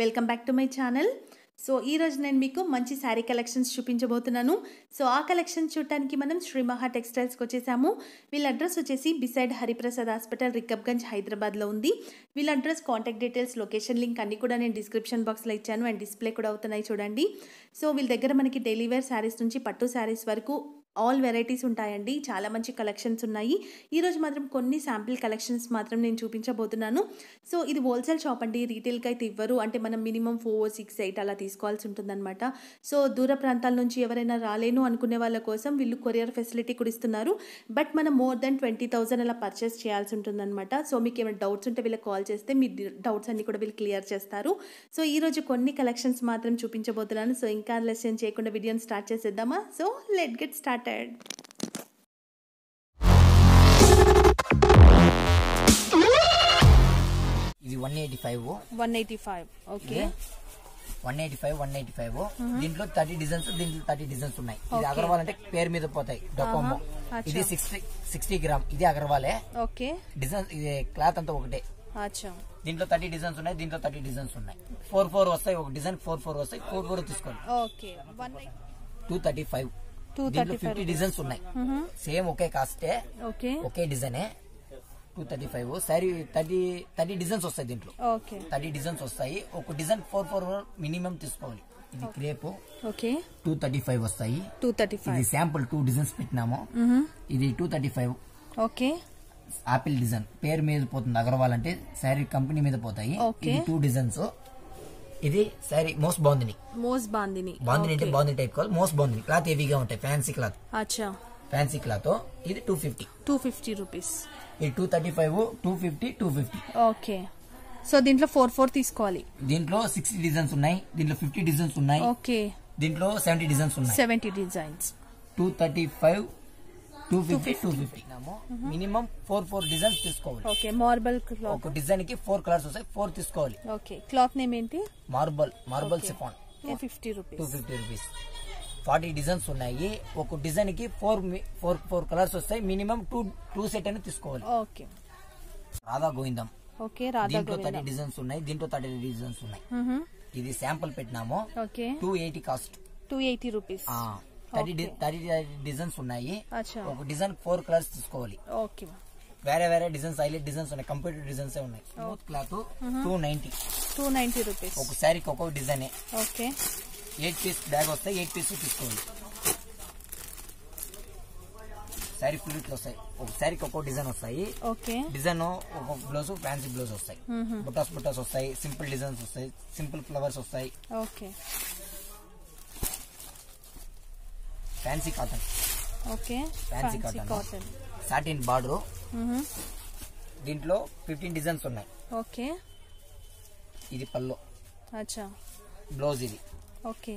Welcome back to my channel so ఈ రోజు నేను మీకు మంచి శారీ కలెక్షన్స్ చూపించబోతున్నాను సో ఆ కలెక్షన్ చూడటానికి మనం శ్రీ మహా టెక్స్టైల్స్కి వచ్చేసాము వీళ్ళ అడ్రస్ వచ్చేసి బిసైడ్ హరిప్రసాద్ హాస్పిటల్ రికబ్గంజ్ హైదరాబాద్లో ఉంది వీళ్ళ address contact details location link అన్ని కూడా నేను డిస్క్రిప్షన్ బాక్స్లో ఇచ్చాను అండ్ డిస్ప్లే కూడా అవుతున్నాయి చూడండి సో వీళ్ళ దగ్గర మనకి డైలీ వేర్ శారీస్ నుంచి పట్టు శారీస్ వరకు ఆల్ వెరైటీస్ ఉంటాయండి చాలా మంచి కలెక్షన్స్ ఉన్నాయి ఈరోజు మాత్రం కొన్ని శాంపిల్ కలెక్షన్స్ మాత్రం నేను చూపించబోతున్నాను సో ఇది హోల్సేల్ షాప్ అండి రీటైల్కి అయితే ఇవ్వరు అంటే మనం మినిమం ఫోర్ సిక్స్ ఎయిట్ అలా తీసుకోవాల్సి ఉంటుందన్నమాట సో దూర ప్రాంతాల నుంచి ఎవరైనా రాలేను అనుకునే వాళ్ళ కోసం వీళ్ళు కొరియర్ ఫెసిలిటీ కూడా ఇస్తున్నారు బట్ మనం మోర్ దెన్ ట్వంటీ థౌసండ్ అలా పర్చేస్ చేయాల్సి ఉంటుందన్నమాట సో మీకు ఏమైనా డౌట్స్ ఉంటే వీళ్ళకి కాల్ చేస్తే మీ డౌట్స్ అన్ని కూడా వీళ్ళు క్లియర్ చేస్తారు సో ఈరోజు కొన్ని కలెక్షన్స్ మాత్రం చూపించబోతున్నాను సో ఇంకా లెసన్ చేయకుండా వీడియోని స్టార్ట్ చేసేద్దామా సో లెట్ గెట్ స్టార్టెడ్ ఇది one eighty five one eighty five okay one eighty five one eighty five దీంట్లో థర్టీ డిజైన్స్ దీంట్లో థర్టీ డిజైన్స్ ఉన్నాయి ఇది అగర్వాల్ అంటే పేరు మీద పోతాయి డొకోమో ఇది సిక్స్టీ సిక్స్టీ గ్రామ్ ఇది అగర్వాలే ఓకే డిజైన్ ఇది క్లాత్ అంతా ఒకటే అచ్చా దీంట్లో థర్టీ డిజైన్స్ ఉన్నాయి దీంట్లో థర్టీ డిజైన్స్ ఉన్నాయి ఫోర్ ఫోర్ వస్తాయి ఒక డిజైన్ ఫోర్ ఫోర్ వస్తాయి ఫోర్ ఫోర్ తీసుకోండి okay one two thirty five two దీంట్లో ఫిఫ్టీ డిజైన్స్ ఉన్నాయి సేమ్ ఒకే కాస్టే ఓకే ఒకే డిజైనే two thirty five sorry thirty thirty designs వస్తాయి దీంట్లో ఓకే థర్టీ డిజైన్స్ వస్తాయి ఒక డిజైన్ ఫోర్ ఫోర్ మినిమం తీసుకోవాలి ఇది crepe okay two thirty five వస్తాయి టూ థర్టీ ఇది ఫైవ్ శాంపుల్ టూ డిజైన్స్ పెట్టినాము ఇది two thirty five okay apple design పేరు మీద పోతుంది అగర్వాల్ అంటే శారీ కంపెనీ మీద పోతాయి Okay. ఇది టూ డిజైన్స్ ఇది శారీ మోస్ట్ బాగుంది మోస్ బాందిని బాగుంది అంటే బాగుంది టైప్ కావాలి మోస్ట్ బాగుంది క్లాత్ హెవీగా ఉంటాయి ఫ్యాన్సీ క్లాత్ అచ్చా ఫ్యాన్సీ క్లాత్ ఇది two fifty two fifty rupees ఇది two thirty five two fifty two fifty okay so దీంట్లో ఫోర్ ఫోర్ తీసుకోవాలి దీంట్లో సిక్స్టీ డిజైన్స్ ఉన్నాయి దీంట్లో ఫిఫ్టీ డిజైన్స్ ఉన్నాయి ఓకే దీంట్లో సెవెంటీ డిజైన్స్ ఉన్నాయి seventy designs two thirty five two fifty two fifty minimum four four designs తీసుకోవాలి okay marble cloth ఒక డిజైన్ కి ఫోర్ కలర్స్ వస్తాయి ఫోర్ తీసుకోవాలి ఓకే క్లాత్ నేమ్ ఏంటి marble marble chiffon two fifty two rupees fifty rupees forty designs ఉన్నాయి ఒక design కి four four four colours వస్తాయి మినిమం టూ టూ సెట్ అని తీసుకోవాలి ఓకే రాధా గోవిందం ఓకే రాధా దీంట్లో థర్టీ గోవిందం డిజైన్స్ ఉన్నాయి దీంట్లో థర్టీ డిజైన్స్ ఉన్నాయి మ్మ్. ఇది శాంపుల్ పెట్టినాము okay two eighty cost two eighty rupees thirty thirty designs ఉన్నాయి అచ్చా ఒక డిజైన్ ఫోర్ కలర్స్ తీసుకోవాలి ఓకే వేరే వేరే డిజైన్స్ హైలైట్ డిజైన్స్ ఉన్నాయి కంప్యూటర్ డిజైన్స్ ఉన్నాయి smooth cloth two ninety two ninety rupees ఒక శారీకి ఒక్కొక్క design okay eight piece bag వస్తాయి ఎయిట్ పీస్ తీసుకోవాలి శారీ ఫుల్ ఇట్లా వస్తాయి ఒక శారీకి ఒక్కొక్క డిజైన్ వస్తాయి ఓకే డిజైన్ ఒక్కొక్క బ్లౌజ్ ఫ్యాన్సీ బ్లౌజ్ వస్తాయి బుటాస్ బుటాస్ వస్తాయి సింపుల్ డిజైన్స్ వస్తాయి సింపుల్ ఫ్లవర్స్ వస్తాయి okay fancy cotton okay fancy fancy cotton cotton satin border దీంట్లో ఫిఫ్టీన్ డిజైన్స్ ఉన్నాయి ఓకే ఇది పల్లో అచ్చా బ్లౌజ్ ఇది ఓకే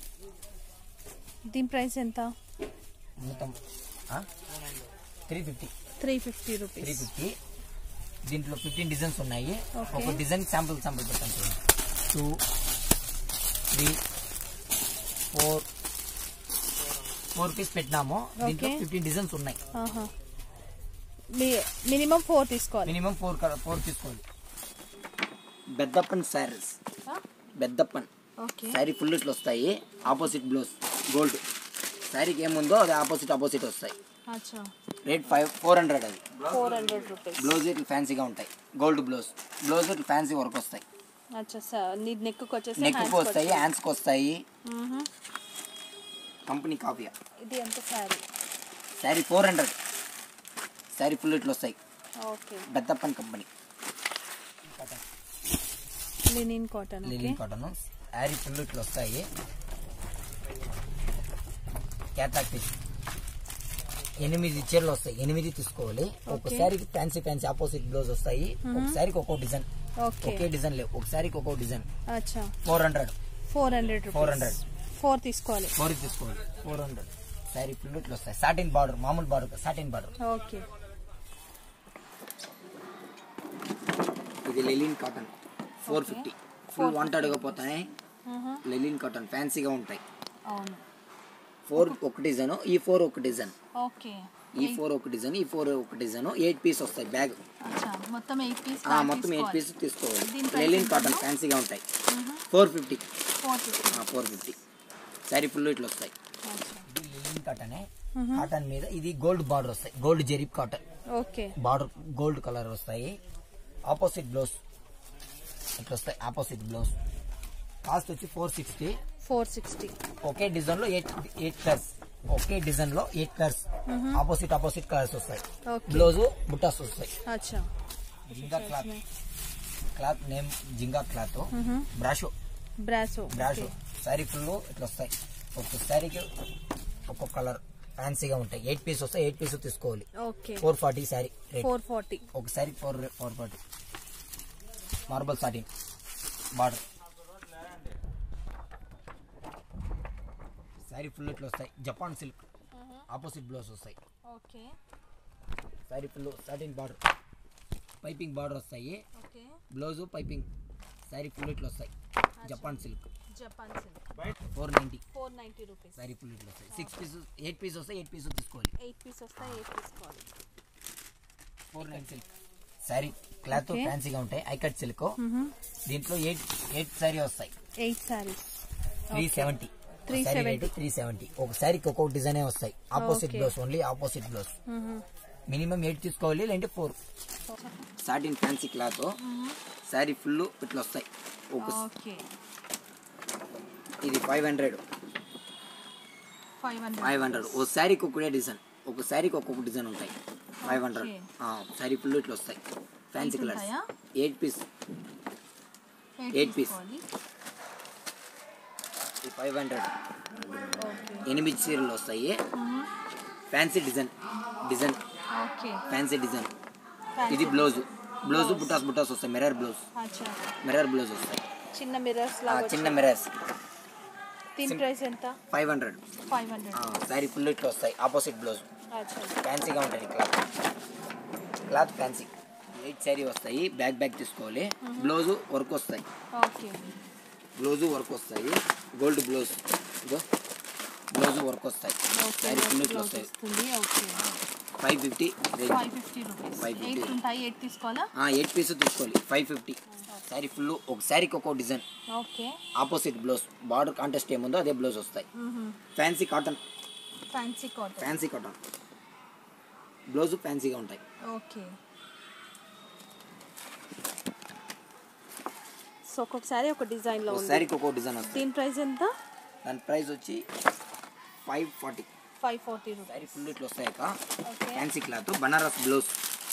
దీని ప్రైస్ ఎంత మొత్తం three fifty three fifty three rupees fifty దీంట్లో ఫిఫ్టీన్ డిజైన్స్ ఉన్నాయి Okay. ఒక డిజైన్ శాంపుల్ శాంపుల్ పెట్టాను చూడండి two three four four piece పెట్టినాము దీంట్లో Okay. ఫిఫ్టీన్ డిజైన్స్ ఉన్నాయి ఆహా మినిమం ఫోర్ తీసుకోవాలి మినిమం ఫోర్ ఫోర్ తీసుకోవాలి బెద్దప్పన్ శారీస్ బెద్దప్పన్ ఓకే శారీ ఫుల్ ఇట్లా వస్తాయి ఆపోజిట్ బ్లౌజ్ గోల్డ్ శారీకి ఏముందో అది ఆపోజిట్ ఆపోజిట్ వస్తాయి అచ్చా రేట్ ఫైవ్ ఫోర్ హండ్రెడ్ అది ఫోర్ హండ్రెడ్ రూపీస్ బ్లౌజ్ ఇట్లా ఫ్యాన్సీగా ఉంటాయి గోల్డ్ బ్లౌజ్ బ్లౌజ్ ఇట్లా ఫ్యాన్సీ వర్క్ వస్తాయి అచ్చా సార్ నీ నెక్ వచ్చేసి నెక్ hands కు వస్తాయి వచ్చేసి. హ్యాండ్స్ కి వస్తాయి మ్మ్. కంపెనీ కాఫియా ఇది ఎంత sari sari four hundred sari full ఇట్లా వస్తాయి okay Bettappan company linen cotton okay linen cotton sari full ఇట్లా వస్తాయి క్యాటాక్ పీస్ ఎనిమిది చీరలు వస్తాయి ఎనిమిది తీసుకోవాలి ఒక Okay. శారీకి ఫ్యాన్సీ ఫ్యాన్సీ ఆపోజిట్ బ్లౌజ్ వస్తాయి ఒక శారీకి ఒక్కో డిజైన్ ఓకే ఒకే డిజైన్ లేవు ఒక శారీకి ఒక్కో డిజైన్ అచ్చా four hundred four hundred 400. Four తీసుకోవాలి ఫోర్ తీసుకోవాలి ఫోర్ హండ్రెడ్ శారీ ఫుల్ ఇట్లా వస్తాయి సాటిన్ బార్డర్ మామూలు బార్డర్ సాటిన్ బార్డర్ ఓకే ఇది linen cotton four fifty full వంటడుగా పోతాయి మ్మ్. లెలిన్ కాటన్ ఫ్యాన్సీగా ఉంటాయి అవును ఫోర్ ఒక డిజైన్ ఈ ఫోర్ ఒక డిజైన్ ఓకే ఈ ఫోర్ ఒక డిజైన్ ఈ ఫోర్ ఒక డిజైన్ ఎయిట్ పీస్ వస్తాయి బ్యాగ్ అచ్చా మొత్తం ఎయిట్ పీస్ మొత్తం ఎయిట్ పీస్ తీసుకోవాలి దీని price లెలిన్ ఎంత కాటన్ అమ్మా? ఫ్యాన్సీగా ఉంటాయి four fifty four fifty four fifty sari full ఇట్లా వస్తాయి ఇది లెలిన్ కాటనే కాటన్ మీద ఇది గోల్డ్ బార్డర్ వస్తాయి గోల్డ్ జెరీప్ cotton okay border gold colour వస్తాయి ఆపోజిట్ బ్లౌజ్ ఇట్లా వస్తాయి ఆపోజిట్ బ్లౌజ్ కాస్ట్ వచ్చి ఫోర్ సిక్స్టీ ఫోర్ సిక్స్టీ ఒకే డిజైన్ లో ఎయిట్ ఎయిట్ కలర్స్ ఒకే డిజైన్ లో eight colours opposite opposite colours వస్తాయి ఓకే బ్లౌజ్ బుట్టాస్ వస్తాయి అచ్చా జింగా క్లాత్ క్లాత్ నేమ్ జింగా క్లాత్ బ్రాషో బ్రాసో బ్రాషో శారీ ఫుల్ ఇట్లా వస్తాయి ఒక్కొక్క శారీకి ఒక్కొక్క కలర్ ఫ్యాన్సీగా ఉంటాయి ఎయిట్ పీస్ వస్తాయి ఎయిట్ పీస్ తీసుకోవాలి okay four forty sari rate four forty ఒక sari four four forty marble satin border sari full ఇట్లా వస్తాయి జపాన్ సిల్క్ ఆపోజిట్ బ్లౌజ్ వస్తాయి okay sari full satin border piping border వస్తాయి okay blouse piping sari full ఇట్లా వస్తాయి Japan silk Japan silk four ninety four ninety rupees sari full ఇట్లా వస్తాయి six piece eight piece వస్తాయి eight piece తీసుకోవాలి ఎయిట్ పీస్ వస్తాయి eight తీసుకోవాలి four nine silk sari cloth Okay. ఫ్యాన్సీగా ఉంటాయి ఐకట్ సిల్క్ దీంట్లో ఎయిట్ ఎయిట్ శారీ వస్తాయి eight saris three seventy 370. Three seventy ఒక శారీకి ఒక్కొక్క డిజైన్ వస్తాయి opposite Okay. Blouse only opposite blouse minimum eight తీసుకోవాలి లేదంటే four satin fancy cloth sari full ఇట్లా వస్తాయి ఒక ఓకే ఇది five hundred five hundred five hundred ఒక శారీకి ఒక్కడే డిజైన్ ఒక శారీకి ఒక్కొక్క డిజైన్ ఉంటాయి five hundred Okay. Sari full ఇట్లా వస్తాయి ఫ్యాన్సీ Eight కలర్స్ ఉంటాయా? Eight piece eight piece. Five hundred okay ఎనిమిది చీరలు వస్తాయి fancy design design okay fancy design ఇది బ్లౌజ్ బ్లౌజ్ బుటాస్ బుటాస్ వస్తాయి మిర్రర్ బ్లౌజ్ అచ్చా మిర్రర్ బ్లౌజ్ వస్తాయి చిన్న మిర్రర్స్ ఆ, లాగా చిన్న మిర్రర్స్ దీని ప్రైస్ ఎంత five hundred five hundred sari full ఇట్లా వస్తాయి ఆపోజిట్ బ్లౌజ్ అచ్చా ఫ్యాన్సీగా ఉంటుంది cloth cloth fancy eight sari వస్తాయి బ్యాక్ బ్యాక్ తీసుకోవాలి బ్లౌజ్ వర్క్ వస్తాయి ఓకే బ్లౌజ్ వర్క్ వస్తాయి గోల్డ్ బ్లౌజ్ ఇదో బ్లౌజ్ వర్క్ వస్తాయి ఓకే శారీ ఫుల్ ఇట్లా వస్తాయి వస్తుంది okay five fifty range five fifty rupees 550. Eight ఉంటాయి ఎయిట్ తీసుకోవాలా ఎయిట్ పీస్ తీసుకోవాలి ఫైవ్ ఫిఫ్టీ శారీ ఫుల్ ఒక శారీకి ఒక్కో design okay opposite blouse border contest ఏముందో అదే బ్లౌజ్ వస్తాయి fancy cotton fancy cotton fancy cotton blouse ఫ్యాన్సీగా ఉంటాయి ఓకే సో ఒక్కొక్కసారి ఒక డిజైన్ లో ఒక ఉంది శారీకి ఒక్కో డిజైన్ వస్తాయి దీని ప్రైస్ ఎంత దాని ప్రైస్ వచ్చి five forty five forty rupees sari full ఇట్లా వస్తాయక okay fancy cloth Banaras blouse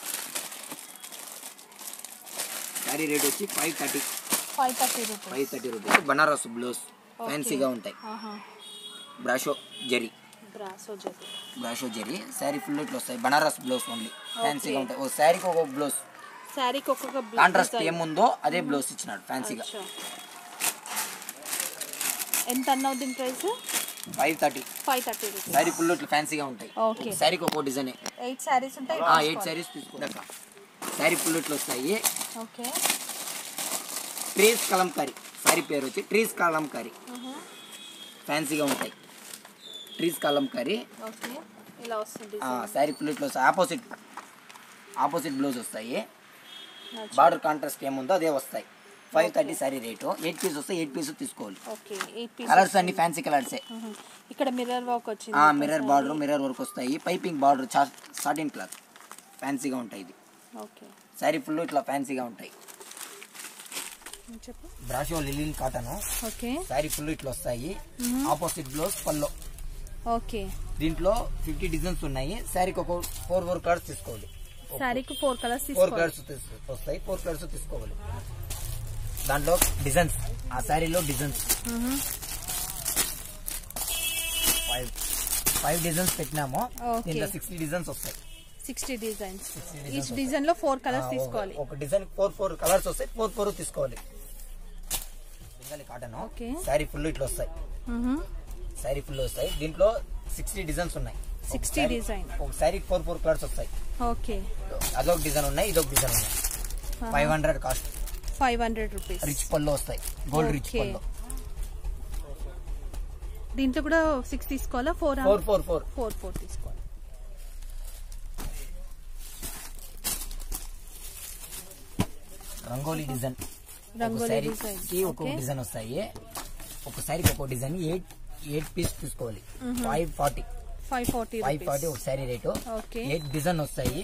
sari rate వచ్చి five thirty five thirty rupees five thirty rupees Banaras blouse ఫ్యాన్సీగా ఉంటాయి బ్రాషో జరీ బ్రాసో జరి బ్రాషో జరీ శారీ ఫుల్ ఇట్లా వస్తాయి బనారస్ బ్లౌజ్ ఓన్లీ ఫ్యాన్సీగా ఉంటాయి ఓ శారీకి ఒక బ్లౌజ్ శారీకి ఒక్కొక్క కాంట్రాస్ట్ ఏముందో అదే బ్లౌజ్ ఇచ్చినాడు ఫ్యాన్సీగా అచ్చా. ఎంత అన్నావు దీని price five thirty five thirty rupees sari full ఇట్లా ఫ్యాన్సీగా ఉంటాయి ఓకే. ఒక శారీకి ఒక్కో డిజైన్ ఎయిట్ శారీస్ ఉంటాయి ఎయిట్ శారీస్ తీసుకున్నాక శారీ ఫుల్ ఇట్లా వస్తాయి ఓకే ట్రీస్ కలంకారీ శారీ పేరు వచ్చి ట్రీస్ కలంకారీ ఫ్యాన్సీగా ఉంటాయి ట్రీస్ కలంకారీ ఓకే ఇలా వస్తుంది శారీ ఫుల్ ఇట్లా వస్తాయి ఆపోజిట్ ఆపోజిట్ బ్లౌజ్ వస్తాయి బార్డర్ కాంట్రాస్ట్ ఏముందో అదే వస్తాయి five thirty sari rate eight piece వస్తాయి ఎయిట్ పీస్ తీసుకోవాలి ఓకే ఎయిట్ పీస్ కలర్స్ అన్ని ఫ్యాన్సీ కలర్సే ఇక్కడ మిర్రర్ వర్క్ వచ్చింది మిర్రర్ బార్డర్ మిర్రర్ వర్క్ వస్తాయి పైపింగ్ బార్డర్ సాటిన్ క్లాత్ ఫ్యాన్సీగా ఉంటాయి ఇది ఓకే శారీ ఫుల్ ఇట్లా ఫ్యాన్సీగా ఉంటాయి చెప్పు బ్రాషో linen cotton okay sari full ఇట్లా వస్తాయి ఆపోజిట్ బ్లౌజ్ పల్లో ఓకే దీంట్లో ఫిఫ్టీ డిజైన్స్ ఉన్నాయి శారీకి ఒక ఫోర్ ఫోర్ కలర్స్ తీసుకోవాలి శారీకి ఫోర్ కలర్స్ ఫోర్ తీసుకోవాలి కలర్స్ వస్తాయి ఫోర్ కలర్స్ తీసుకోవాలి దాంట్లో డిజైన్స్ ఆ శారీలో డిజైన్స్ ఫైవ్ ఫైవ్ డిజైన్స్ పెట్టినాము Okay. దీంట్లో సిక్స్టీ డిజైన్స్ వస్తాయి sixty designs 60 each designs design లో ఫోర్ కలర్స్ ఆ, తీసుకోవాలి ఒక- ఒక డిజైన్ ఫోర్ ఫోర్ కలర్స్ వస్తాయి ఫోర్ ఫోర్ తీసుకోవాలి Bengali cotton Okay. Sari full ఇట్లా వస్తాయి శారీ ఫుల్ వస్తాయి దీంట్లో సిక్స్టీ డిజైన్స్ ఉన్నాయి ఒక 60 శారీ- design. ఒక శారీ ఫోర్ ఫోర్ కలర్స్ వస్తాయి ఓకే అదొక డిజైన్ ఉన్నాయి ఇదొక డిజైన్ ఉన్నాయి five hundred cost five hundred rupees rich పళ్ళు వస్తాయి గోల్డ్ రిచ్ Okay. పళ్ళు దీంట్లో కూడా సిక్స్ తీసుకోవాలా four four four four four four తీసుకోవాలి రంగోలీ డిజైన్ రంగోలీ శారీ డిజైన్ కి ఒక్కొక్క డిజైన్ వస్తాయి ఒక శారీకి ఒక్కొక్క డిజైన్ ఎయిట్ ఎయిట్ పీస్ తీసుకోవాలి five forty five forty five forty ఒక sari rate okay eight design వస్తాయి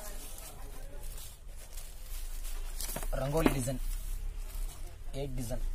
రంగోలీ డిజైన్ ఎయిట్ డిజైన్